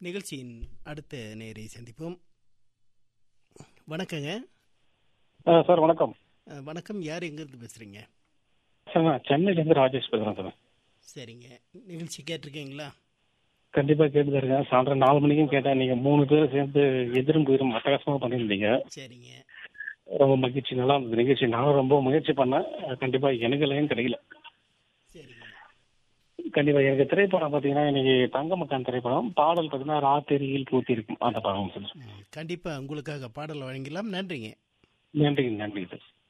நிகழ்ச்சியின் அடுத்த நேரை சந்திப்போம் வணக்கங்க ஆ, சார் வணக்கம் அஹ், வணக்கம் யார் எங்கேருந்து பேசுகிறீங்க சார் நான் சென்னையிலேருந்து ராஜேஷ் பேசுகிறேன் சார் சரிங்க நிகழ்ச்சி கேட்டிருக்கீங்களா கண்டிப்பாக கேட்டு தான் இருக்கேன் சாயந்தரம் நாலு மணிக்கும் கேட்டேன் நீங்கள் மூணு பேரும் சேர்ந்து எதிரும் புதிரும் அட்டகாசமாக பண்ணியிருந்தீங்க சரிங்க ரொம்ப மகிழ்ச்சி நல்லா இருந்தது நிகழ்ச்சி நானும் ரொம்ப முயற்சி பண்ணேன் கண்டிப்பாக எனக்கு லைன் கிடைக்கல சரிங்க கண்டிப்பாக எனக்கு திரைப்படம் பார்த்தீங்கன்னா இன்னைக்கு தங்க மக்கான் திரைப்படம் பாடல் பார்த்தீங்கன்னா ராத்திரியில் பூத்தி இருக்கும் அந்த படம் சார் ம், கண்டிப்பா உங்களுக்காக பாடல் வழங்கலாம் நன்றிங்க நன்றி நன்றி சார்